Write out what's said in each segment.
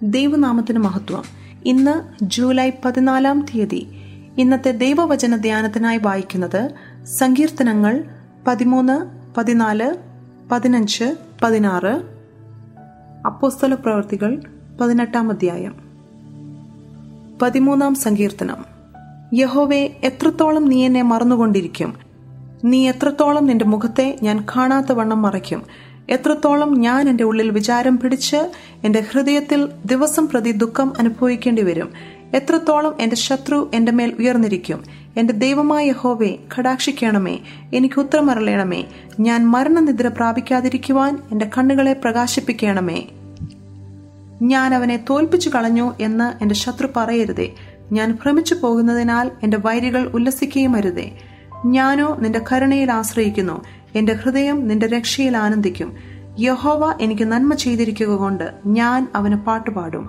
ദൈവനാമത്തിന് മഹത്വം ഇന്ന് ജൂലൈ പതിനാലാം തീയതി ഇന്നത്തെ ദൈവവചന ധ്യാനത്തിനായി വായിക്കുന്നത് സങ്കീർത്തനങ്ങൾ പതിമൂന്ന് പതിനാല് പതിനഞ്ച് പതിനാറ് അപ്പോസ്തല പ്രവർത്തികൾ പതിനെട്ടാം അധ്യായം പതിമൂന്നാം സങ്കീർത്തനം യഹോവേ എത്രത്തോളം നീ എന്നെ മറന്നുകൊണ്ടിരിക്കും നീ എത്രത്തോളം നിന്റെ മുഖത്തെ ഞാൻ കാണാത്ത വണ്ണം മറയ്ക്കും എത്രത്തോളം ഞാൻ എൻ്റെ ഉള്ളിൽ വിചാരം പിടിച്ച് എൻ്റെ ഹൃദയത്തിൽ ദിവസം പ്രതി ദുഃഖം അനുഭവിക്കേണ്ടി വരും എത്രത്തോളം എൻ്റെ ശത്രു എൻ്റെ മേൽ ഉയർന്നിരിക്കും എൻ്റെ ദൈവമായ യഹോവേ കടാക്ഷിക്കണമേ എനിക്ക് ഉത്തരമരളയണമേ ഞാൻ മരണനിദ്ര പ്രാപിക്കാതിരിക്കുവാൻ എൻ്റെ കണ്ണുകളെ പ്രകാശിപ്പിക്കണമേ ഞാൻ അവനെ തോൽപ്പിച്ചു കളഞ്ഞു എന്ന് എൻ്റെ ശത്രു പറയരുതേ ഞാൻ ഭ്രമിച്ചു പോകുന്നതിനാൽ എൻ്റെ വൈരികൾ ഉല്ലസിക്കുകയും അരുതേ ഞാനോ നിന്റെ കരുണയിൽ ആശ്രയിക്കുന്നു എന്റെ ഹൃദയം നിന്റെ രക്ഷയിൽ ആനന്ദിക്കും യഹോവ എനിക്ക് നന്മ ചെയ്തിരിക്കുക കൊണ്ട് ഞാൻ അവന് പാട്ടുപാടും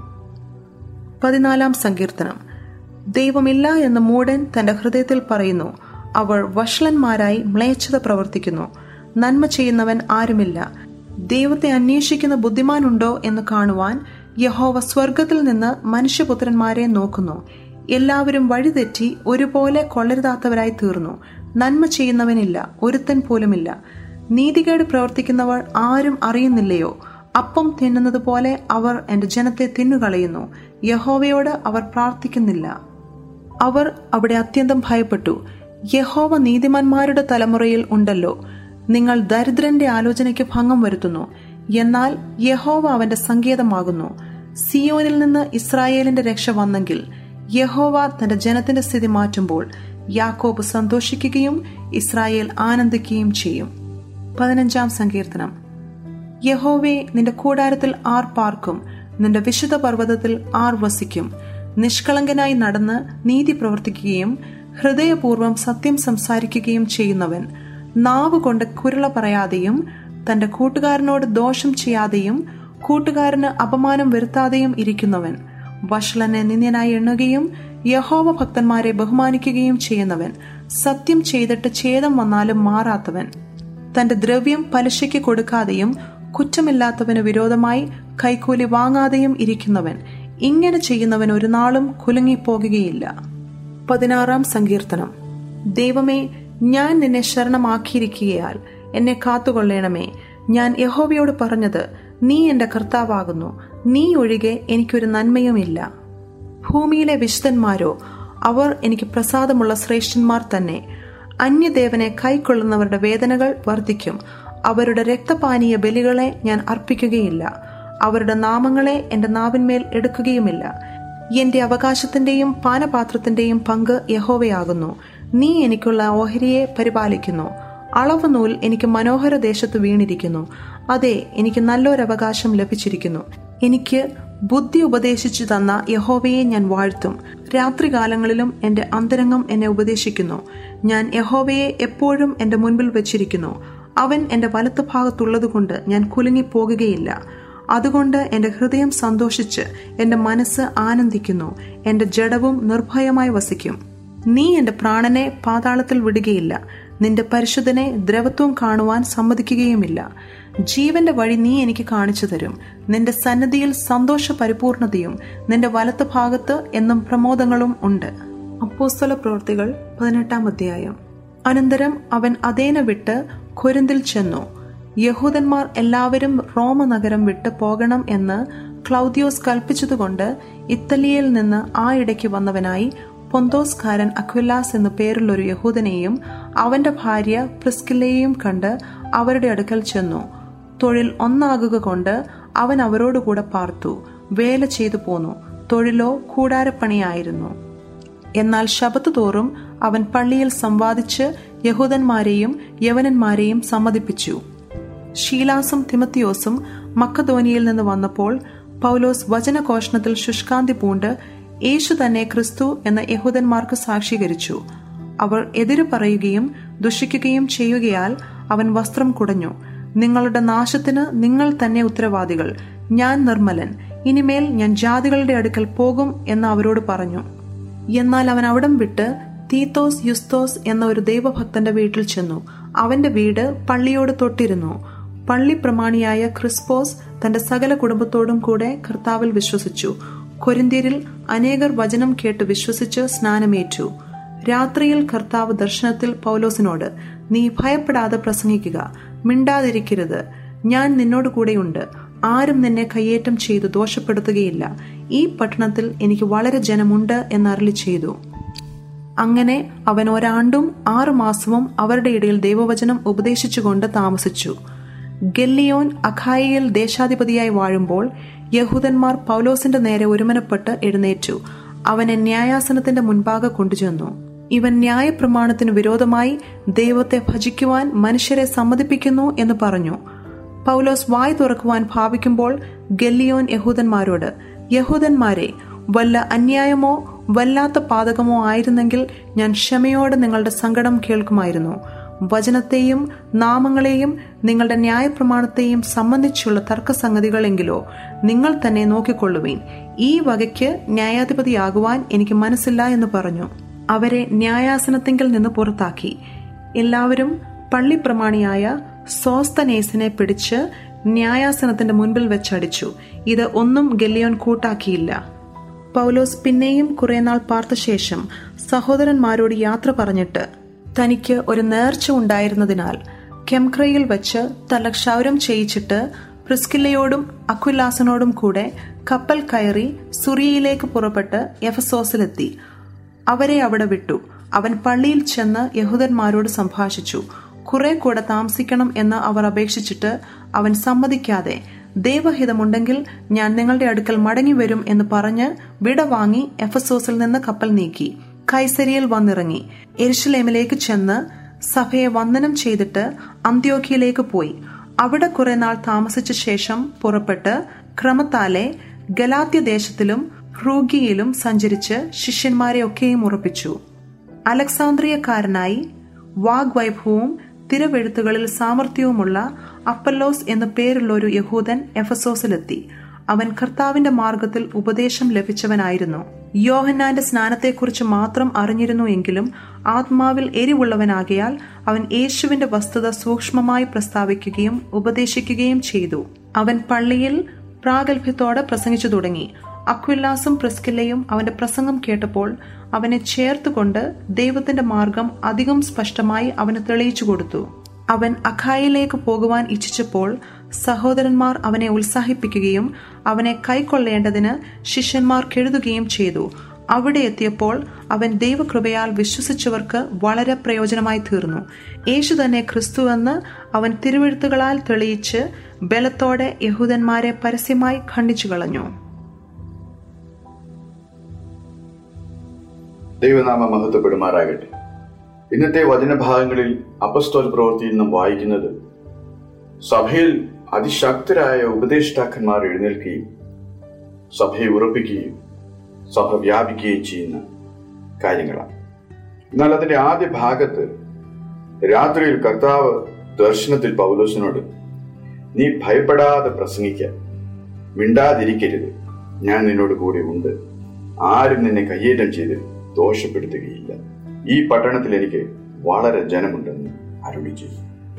പതിനാലാം സങ്കീർത്തനം ദൈവമില്ല എന്ന് മൂടൻ തന്റെ ഹൃദയത്തിൽ പറയുന്നു അവർ വഷളന്മാരായി മ്ലേച്ഛത പ്രവർത്തിക്കുന്നു നന്മ ചെയ്യുന്നവൻ ആരുമില്ല ദൈവത്തെ അന്വേഷിക്കുന്ന ബുദ്ധിമാനുണ്ടോ എന്ന് കാണുവാൻ യഹോവ സ്വർഗത്തിൽ നിന്ന് മനുഷ്യപുത്രന്മാരെ നോക്കുന്നു എല്ലാവരും വഴിതെറ്റി ഒരുപോലെ കൊള്ളരുതാത്തവരായി തീർന്നു നന്മ ചെയ്യുന്നവനില്ല ഒരുത്തൻ പോലുമില്ല നീതികേട് പ്രവർത്തിക്കുന്നവർ ആരും അറിയുന്നില്ലയോ അപ്പം തിന്നുന്നത് പോലെ അവർ എന്റെ ജനത്തെ തിന്നുകളയുന്നു യഹോവയോട് അവർ പ്രാർത്ഥിക്കുന്നില്ല അവർ അവിടെ അത്യന്തം ഭയപ്പെട്ടു യഹോവ നീതിമാന്മാരുടെ തലമുറയിൽ ഉണ്ടല്ലോ നിങ്ങൾ ദരിദ്രന്റെ ആലോചനയ്ക്ക് ഭംഗം വരുത്തുന്നു എന്നാൽ യഹോവ അവന്റെ സങ്കേതമാകുന്നു സിയോനിൽ നിന്ന് ഇസ്രായേലിന്റെ രക്ഷ വന്നെങ്കിൽ യഹോവ തന്റെ ജനത്തിന്റെ സ്ഥിതി മാറ്റുമ്പോൾ യാക്കോബ് സന്തോഷിക്കുകയും ഇസ്രായേൽ ആനന്ദിക്കുകയും ചെയ്യും പതിനഞ്ചാം സങ്കീർത്തനം യഹോവേ നിന്റെ കൂടാരത്തിൽ ആർ പാർക്കും നിന്റെ വിശുദ്ധ പർവ്വതത്തിൽ ആർ വസിക്കും നിഷ്കളങ്കനായി നടന്ന് നീതി പ്രവർത്തിക്കുകയും ഹൃദയപൂർവ്വം സത്യം സംസാരിക്കുകയും ചെയ്യുന്നവൻ നാവ് കൊണ്ട് കുരുള പറയാതെയും തന്റെ കൂട്ടുകാരനോട് ദോഷം ചെയ്യാതെയും കൂട്ടുകാരന് അപമാനം വരുത്താതെയും ഇരിക്കുന്നവൻ വഷളനെ നിന്ദ്യനായി എണ്ണുകയും യഹോവ ഭക്തന്മാരെ ബഹുമാനിക്കുകയും ചെയ്യുന്നവൻ സത്യം ചെയ്തിട്ട് ഛേദം വന്നാലും മാറാത്തവൻ തന്റെ ദ്രവ്യം പലിശയ്ക്ക് കൊടുക്കാതെയും കുറ്റമില്ലാത്തവന് വിരോധമായി കൈക്കൂലി വാങ്ങാതെയും ഇരിക്കുന്നവൻ ഇങ്ങനെ ചെയ്യുന്നവൻ ഒരു നാളും കുലുങ്ങിപ്പോകുകയില്ല പതിനാറാം സങ്കീർത്തനം ദൈവമേ ഞാൻ നിന്നെ ശരണമാക്കിയിരിക്കുകയാൽ എന്നെ കാത്തുകൊള്ളണമേ ഞാൻ യഹോവയോട് പറഞ്ഞത് നീ എന്റെ കർത്താവാകുന്നു നീ ഒഴികെ എനിക്കൊരു നന്മയുമില്ല ഭൂമിയിലെ വിശുദ്ധന്മാരോ അവർ എനിക്ക് പ്രസാദമുള്ള ശ്രേഷ്ഠന്മാർ തന്നെ അന്യദേവനെ കൈക്കൊള്ളുന്നവരുടെ വേദനകൾ വർദ്ധിക്കും അവരുടെ രക്തപാനീയ ബലികളെ ഞാൻ അർപ്പിക്കുകയില്ല അവരുടെ നാമങ്ങളെ എന്റെ നാവിന്മേൽ എടുക്കുകയുമില്ല എന്റെ അവകാശത്തിന്റെയും പാനപാത്രത്തിന്റെയും പങ്ക് യഹോവയാകുന്നു നീ എനിക്കുള്ള ഓഹരിയെ പരിപാലിക്കുന്നു അളവ് നൂൽ എനിക്ക് മനോഹര ദേശത്ത് വീണിരിക്കുന്നു അതെ എനിക്ക് നല്ലൊരവകാശം ലഭിച്ചിരിക്കുന്നു എനിക്ക് ബുദ്ധി ഉപദേശിച്ചു തന്ന യഹോവയെ ഞാൻ വാഴ്ത്തും രാത്രികാലങ്ങളിലും എന്റെ അന്തരംഗം എന്നെ ഉപദേശിക്കുന്നു ഞാൻ യഹോവയെ എപ്പോഴും എന്റെ മുൻപിൽ വെച്ചിരിക്കുന്നു അവൻ എന്റെ വലത്ത് ഭാഗത്തുള്ളതുകൊണ്ട് ഞാൻ കുലുങ്ങിപ്പോകുകയില്ല അതുകൊണ്ട് എന്റെ ഹൃദയം സന്തോഷിച്ച് എന്റെ മനസ്സ് ആനന്ദിക്കുന്നു എന്റെ ജഡവും നിർഭയമായി വസിക്കും നീ എന്റെ പ്രാണനെ പാതാളത്തിൽ വിടുകയില്ല നിന്റെ പരിശുദ്ധനെ ദ്രവത്വം കാണുവാൻ സമ്മതിക്കുകയുമില്ല ജീവന്റെ വഴി നീ എനിക്ക് കാണിച്ചു തരും നിന്റെ സന്നദ്ധിയിൽ സന്തോഷ പരിപൂർണതയും നിന്റെ വലത്ത് ഭാഗത്ത് എന്നും പ്രമോദങ്ങളും ഉണ്ട് അപ്പോസ്തല പ്രവൃത്തികൾ പതിനെട്ടാം അധ്യായം അനന്തരം അവൻ അതേന വിട്ട് കൊരിന്തിൽ ചെന്നു യഹൂദന്മാർ എല്ലാവരും റോമ നഗരം വിട്ട് പോകണം എന്ന് ക്ലൗദിയോസ് കൽപ്പിച്ചതുകൊണ്ട് ഇറ്റലിയിൽ നിന്ന് ആ ഇടയ്ക്ക് വന്നവനായി പൊന്തോസ്കാരൻ അക്വിലാസ് എന്നു പേരുള്ളൊരു യഹൂദനെയും അവന്റെ ഭാര്യ പ്രിസ്കില്ലയെയും കണ്ട് അവരുടെ അടുക്കൽ ചെന്നു തൊഴിൽ ഒന്നാകുക കൊണ്ട് അവൻ അവരോടുകൂടെ പാർത്തു വേല ചെയ്തു പോന്നു തൊഴിലോ കൂടാരപ്പണിയായിരുന്നു എന്നാൽ ശബത്ത് തോറും അവൻ പള്ളിയിൽ സംവാദിച്ച് യഹൂദന്മാരെയും യവനന്മാരെയും സമ്മതിപ്പിച്ചു ഷീലാസും തിമത്തിയോസും മക്കധോനിയിൽ നിന്ന് വന്നപ്പോൾ പൗലോസ് വചനഘോഷണത്തിൽ ശുഷ്കാന്തി പൂണ്ട് യേശു തന്നെ ക്രിസ്തു എന്ന യഹൂദന്മാർക്ക് സാക്ഷീകരിച്ചു അവർ എതിരു പറയുകയും ദുഷിക്കുകയും ചെയ്യുകയാൽ അവൻ വസ്ത്രം കുടഞ്ഞു നിങ്ങളുടെ നാശത്തിന് നിങ്ങൾ തന്നെ ഉത്തരവാദികൾ ഞാൻ നിർമ്മലൻ ഇനിമേൽ ഞാൻ ജാതികളുടെ അടുക്കൽ പോകും എന്ന് അവരോട് പറഞ്ഞു എന്നാൽ അവൻ അവിടം വിട്ട് തീത്തോസ് യുസ്തോസ് എന്ന ഒരു ദൈവഭക്തന്റെ വീട്ടിൽ ചെന്നു അവന്റെ വീട് പള്ളിയോട് തൊട്ടിരുന്നു പള്ളി പ്രമാണിയായ ക്രിസ്പോസ് തന്റെ സകല കുടുംബത്തോടും കൂടെ കർത്താവിൽ വിശ്വസിച്ചു കൊരിന്ത്യരിൽ അനേകർ വചനം കേട്ട് വിശ്വസിച്ച് സ്നാനമേറ്റു രാത്രിയിൽ കർത്താവ് ദർശനത്തിൽ പൗലോസിനോട് നീ ഭയപ്പെടാതെ പ്രസംഗിക്കുക മിണ്ടാതിരിക്കരുത് ഞാൻ നിന്നോട് കൂടെയുണ്ട് ആരും നിന്നെ കയ്യേറ്റം ചെയ്തു ദോഷപ്പെടുത്തുകയില്ല ഈ പട്ടണത്തിൽ എനിക്ക് വളരെ ജനമുണ്ട് എന്നരളി ചെയ്തു അങ്ങനെ അവൻ ഒരാണ്ടും ആറു മാസവും അവരുടെ ഇടയിൽ ദൈവവചനം ഉപദേശിച്ചുകൊണ്ട് താമസിച്ചു ഗല്ലിയോൻ അഖായിയിൽ ദേശാധിപതിയായി വാഴുമ്പോൾ യഹൂദന്മാർ പൗലോസിന്റെ നേരെ ഒരുമനപ്പെട്ട് എഴുന്നേറ്റു അവനെ ന്യായാസനത്തിന്റെ മുൻപാകെ കൊണ്ടുചെന്നു ഇവൻ ന്യായപ്രമാണത്തിന് വിരോധമായി ദൈവത്തെ ഭജിക്കുവാൻ മനുഷ്യരെ സമ്മതിപ്പിക്കുന്നു എന്ന് പറഞ്ഞു പൗലോസ് വായ് തുറക്കുവാൻ ഭാവിക്കുമ്പോൾ ഗല്ലിയോൻ യഹൂദന്മാരോട് യഹൂദന്മാരെ വല്ല അന്യായമോ വല്ലാത്ത പാതകമോ ആയിരുന്നെങ്കിൽ ഞാൻ ക്ഷമയോടെ നിങ്ങളുടെ സങ്കടം കേൾക്കുമായിരുന്നു വചനത്തെയും നാമങ്ങളെയും നിങ്ങളുടെ ന്യായപ്രമാണത്തെയും സംബന്ധിച്ചുള്ള തർക്കസംഗതികളെങ്കിലോ നിങ്ങൾ തന്നെ നോക്കിക്കൊള്ളുവീൻ ഈ വകയ്ക്ക് ന്യായാധിപതിയാകുവാൻ എനിക്ക് മനസ്സില്ല എന്ന് പറഞ്ഞു അവരെ ന്യായാസനത്തിങ്കിൽ നിന്ന് പുറത്താക്കി എല്ലാവരും പള്ളിപ്രമാണിയായ സോസ്തനേസിനെ പിടിച്ച് ന്യായാസനത്തിന്റെ മുൻപിൽ വെച്ചടിച്ചു ഇത് ഒന്നും ഗല്ലിയോൻ കൂട്ടാക്കിയില്ല പൗലോസ് പിന്നെയും കുറെ നാൾ പാർത്ത ശേഷം സഹോദരന്മാരോട് യാത്ര പറഞ്ഞിട്ട് തനിക്ക് ഒരു നേർച്ച ഉണ്ടായിരുന്നതിനാൽ കെംക്രയിൽ വെച്ച് തല ക്ഷൗരം ചെയ്യിച്ചിട്ട് പ്രിസ്കില്ലയോടും അക്വിലാസനോടും കൂടെ കപ്പൽ കയറി സുറിയയിലേക്ക് പുറപ്പെട്ട് എഫസോസിലെത്തി അവരെ അവിടെ വിട്ടു അവൻ പള്ളിയിൽ ചെന്ന് യഹൂദന്മാരോട് സംഭാഷിച്ചു കുറെ കൂടെ താമസിക്കണം എന്ന് അവർ അപേക്ഷിച്ചിട്ട് അവൻ സമ്മതിക്കാതെ ദൈവഹിതമുണ്ടെങ്കിൽ ഞാൻ നിങ്ങളുടെ അടുക്കൽ മടങ്ങി വരും എന്ന് പറഞ്ഞ് വിട വാങ്ങി എഫസോസിൽ നിന്ന് കപ്പൽ നീക്കി കൈസരിയിൽ വന്നിറങ്ങി എരുഷലേമിലേക്ക് ചെന്ന് സഭയെ വന്ദനം ചെയ്തിട്ട് അന്ത്യോക്കിയിലേക്ക് പോയി അവിടെ കുറെ നാൾ താമസിച്ച ശേഷം പുറപ്പെട്ട് ക്രമത്താലെ ഗലാത്യ ദേശത്തിലും ഫ്രൂഗിയിലും സഞ്ചരിച്ച് ശിഷ്യന്മാരെ ഒക്കെയും ഉറപ്പിച്ചു അലക്സാന്ദ്രിയക്കാരനായി വാഗ്വൈഭവവും തിരവെഴുത്തുകളിൽ സാമർഥ്യവുമുള്ള അപ്പല്ലോസ് എന്നു പേരുള്ള ഒരു യഹൂദൻ എഫസോസിലെത്തി അവൻ കർത്താവിന്റെ മാർഗത്തിൽ ഉപദേശം ലഭിച്ചവനായിരുന്നു യോഹന്നാന്റെ സ്നാനത്തെക്കുറിച്ച് മാത്രം അറിഞ്ഞിരുന്നു എങ്കിലും ആത്മാവിൽ എരിവുള്ളവനാകിയാൽ അവൻ യേശുവിന്റെ വസ്തുത സൂക്ഷ്മമായി പ്രസ്താവിക്കുകയും ഉപദേശിക്കുകയും ചെയ്തു അവൻ പള്ളിയിൽ പ്രാഗൽഭ്യത്തോടെ പ്രസംഗിച്ചു തുടങ്ങി അക്വില്ലാസും പ്രിസ്കില്ലയും അവന്റെ പ്രസംഗം കേട്ടപ്പോൾ അവനെ ചേർത്തുകൊണ്ട് ദൈവത്തിന്റെ മാർഗം അധികം സ്പഷ്ടമായി അവന് തെളിയിച്ചു കൊടുത്തു അവൻ അഖായിലേക്ക് പോകുവാൻ ഇച്ഛിച്ചപ്പോൾ സഹോദരന്മാർ അവനെ ഉത്സാഹിപ്പിക്കുകയും അവനെ കൈക്കൊള്ളേണ്ടതിന് ശിഷ്യന്മാർ കെഴുതുകയും ചെയ്തു അവിടെ എത്തിയപ്പോൾ അവൻ ദൈവകൃപയാൽ വിശ്വസിച്ചവർക്ക് വളരെ പ്രയോജനമായി തീർന്നു യേശു തന്നെ ക്രിസ്തുവെന്ന് അവൻ തിരുവെഴുത്തുകളാൽ തെളിയിച്ച് ബലത്തോടെ യഹൂദന്മാരെ പരസ്യമായി ഖണ്ഡിച്ചു കളഞ്ഞു ദൈവനാമ മഹത്വപ്പെടുമാറാകട്ടെ ഇന്നത്തെ വചനഭാഗങ്ങളിൽ അപസ്തോൽ പ്രവൃത്തിയിൽ നാം വായിക്കുന്നത് സഭയിൽ അതിശക്തരായ ഉപദേഷ്ടാക്കന്മാർ എഴുന്നേൽക്കുകയും സഭയെ ഉറപ്പിക്കുകയും സഭ വ്യാപിക്കുകയും ചെയ്യുന്ന കാര്യങ്ങളാണ് എന്നാൽ അതിന്റെ ആദ്യ ഭാഗത്ത് രാത്രിയിൽ കർത്താവ് ദർശനത്തിൽ പൗലോസിനോട് നീ ഭയപ്പെടാതെ പ്രസംഗിക്ക മിണ്ടാതിരിക്കരുത് ഞാൻ നിന്നോട് കൂടെ ഉണ്ട് ആരും നിന്നെ കയ്യേറ്റം ചെയ്ത് ദോഷപ്പെടുത്തുകയില്ല ഈ പട്ടണത്തിൽ എനിക്ക് വളരെ ജനമുണ്ടെന്ന് അരുളി ചെയ്തു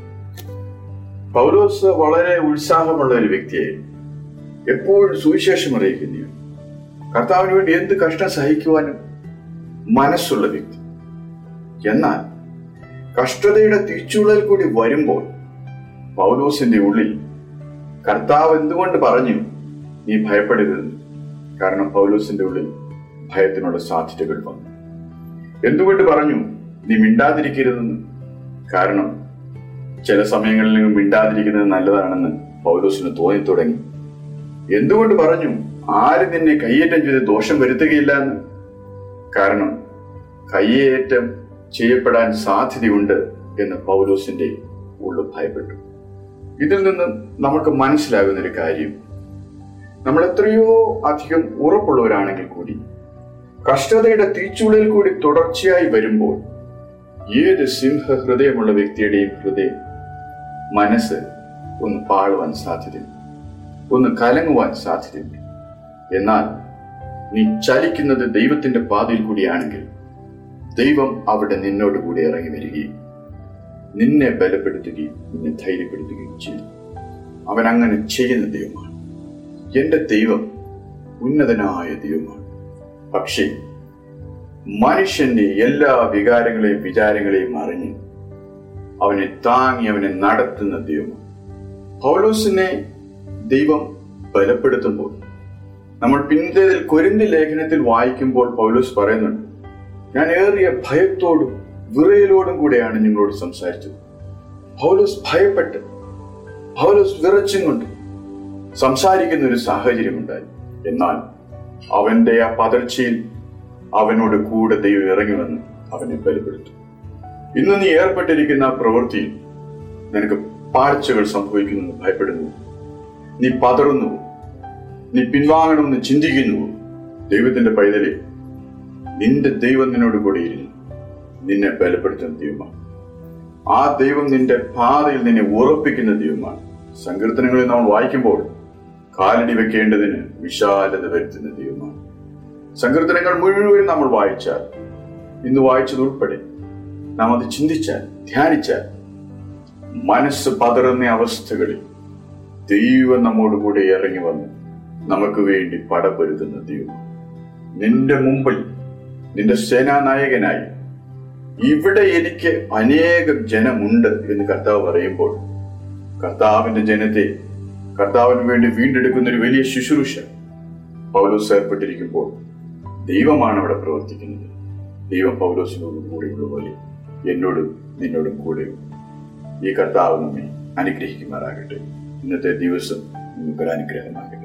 പൗലോസ് വളരെ ഉത്സാഹമുള്ള ഒരു വ്യക്തിയെ എപ്പോഴും സുവിശേഷം അറിയിക്കുന്നു കർത്താവിന് വേണ്ടി എന്ത് കഷ്ടം സഹിക്കുവാനും മനസ്സുള്ള വ്യക്തി എന്നാൽ കഷ്ടതയുടെ തിരിച്ചുള്ളൽ കൂടി വരുമ്പോൾ പൗലോസിന്റെ ഉള്ളിൽ കർത്താവ് എന്തുകൊണ്ട് പറഞ്ഞു നീ ഭയപ്പെടരുത് കാരണം പൗലോസിന്റെ ഉള്ളിൽ ഭയത്തിനുള്ള സാധ്യതകൾ വന്നു എന്തുകൊണ്ട് പറഞ്ഞു നീ മിണ്ടാതിരിക്കരുതെന്ന് കാരണം ചില സമയങ്ങളിൽ നിങ്ങൾ മിണ്ടാതിരിക്കുന്നത് നല്ലതാണെന്ന് പൗലോസിന് തോന്നി തുടങ്ങി എന്തുകൊണ്ട് പറഞ്ഞു ആരും നിന്നെ കയ്യേറ്റം ചെയ്ത് ദോഷം വരുത്തുകയില്ല എന്ന് കാരണം കയ്യേറ്റം ചെയ്യപ്പെടാൻ സാധ്യതയുണ്ട് എന്ന് പൗലോസിന്റെ ഉള്ളു ഭയപ്പെട്ടു ഇതിൽ നിന്നും നമുക്ക് മനസ്സിലാകുന്ന ഒരു കാര്യം നമ്മൾ എത്രയോ അധികം ഉറപ്പുള്ളവരാണെങ്കിൽ കൂടി കഷ്ടതയുടെ തീച്ചുള്ളിൽ കൂടി തുടർച്ചയായി വരുമ്പോൾ ഏത് സിംഹ ഹൃദയമുള്ള വ്യക്തിയുടെയും ഹൃദയം മനസ്സ് ഒന്ന് പാളുവാൻ സാധ്യതയുണ്ട് ഒന്ന് കലങ്ങുവാൻ സാധ്യതയുണ്ട് എന്നാൽ നീ ചലിക്കുന്നത് ദൈവത്തിന്റെ പാതയിൽ കൂടിയാണെങ്കിൽ ദൈവം അവിടെ നിന്നോട് കൂടി ഇറങ്ങി വരികയും നിന്നെ ബലപ്പെടുത്തുകയും നിന്നെ ധൈര്യപ്പെടുത്തുകയും ചെയ്യും അവൻ അങ്ങനെ ചെയ്യുന്ന ദൈവമാണ് എന്റെ ദൈവം ഉന്നതനായ ദൈവമാണ് പക്ഷേ മനുഷ്യന്റെ എല്ലാ വികാരങ്ങളെയും വിചാരങ്ങളെയും അറിഞ്ഞ് അവനെ താങ്ങി അവനെ നടത്തുന്ന ദൈവമാണ് പൗലോസിനെ ദൈവം ബലപ്പെടുത്തുമ്പോൾ നമ്മൾ പിന്നീട് കൊരിന്തി ലേഖനത്തിൽ വായിക്കുമ്പോൾ പൗലോസ് പറയുന്നുണ്ട് ഞാൻ ഏറിയ ഭയത്തോടും വിറയലോടും കൂടെയാണ് നിങ്ങളോട് സംസാരിച്ചത് പൗലോസ് ഭയപ്പെട്ട് പൗലോസ് വിറച്ചും കൊണ്ട് സംസാരിക്കുന്ന ഒരു സാഹചര്യം ഉണ്ടായി എന്നാൽ അവന്റെ ആ പതർച്ചയിൽ അവനോട് കൂടെ ദൈവം ഇറങ്ങി വന്ന് അവനെ ബലപ്പെടുത്തും ഇന്ന് നീ ഏർപ്പെട്ടിരിക്കുന്ന ആ പ്രവൃത്തിയിൽ നിനക്ക് പാഴ്ചകൾ സംഭവിക്കുന്നു ഭയപ്പെടുന്നു നീ പതറുന്നു നീ പിൻവാങ്ങണമെന്ന് ചിന്തിക്കുന്നു ദൈവത്തിന്റെ പൈതലെ നിന്റെ ദൈവം നിന്നോട് കൂടെ ഇരുന്നു നിന്നെ ബലപ്പെടുത്തുന്ന ദൈവമാണ് ആ ദൈവം നിന്റെ പാതയിൽ നിന്നെ ഉറപ്പിക്കുന്ന ദൈവമാണ് സങ്കീർത്തനങ്ങളിൽ നമ്മൾ വായിക്കുമ്പോൾ കാലടി വെക്കേണ്ടതിന് വിശാലത വരുത്തുന്ന ദൈവമാണ് സങ്കീർത്തനങ്ങൾ മുഴുവൻ നമ്മൾ വായിച്ചാൽ ഇന്ന് വായിച്ചതുൾപ്പെടെ നാം അത് ചിന്തിച്ചാൽ ധ്യാനിച്ചാൽ മനസ്സ് പതറുന്ന അവസ്ഥകളിൽ ദൈവം നമ്മോട് കൂടെ ഇറങ്ങി വന്ന് നമുക്ക് വേണ്ടി പടപൊരുതുന്ന ദൈവം നിന്റെ മുമ്പിൽ നിന്റെ സേനാനായകനായി ഇവിടെ എനിക്ക് അനേകം ജനമുണ്ട് എന്ന് കർത്താവ് പറയുമ്പോൾ കർത്താവിന്റെ ജനത്തെ കർത്താവിന് വേണ്ടി വീണ്ടെടുക്കുന്ന ഒരു വലിയ ശുശ്രൂഷ പൗലോസ് ഏർപ്പെട്ടിരിക്കുമ്പോൾ ദൈവമാണ് അവിടെ പ്രവർത്തിക്കുന്നത് ദൈവം പൗലോസിനോടും കൂടെയുള്ള പോലെ എന്നോടും നിന്നോടും കൂടെയും ഈ കർത്താവ് നമ്മെ അനുഗ്രഹിക്കുമാറാകട്ടെ ഇന്നത്തെ ദിവസം നിങ്ങൾക്കൊരു അനുഗ്രഹമാകട്ടെ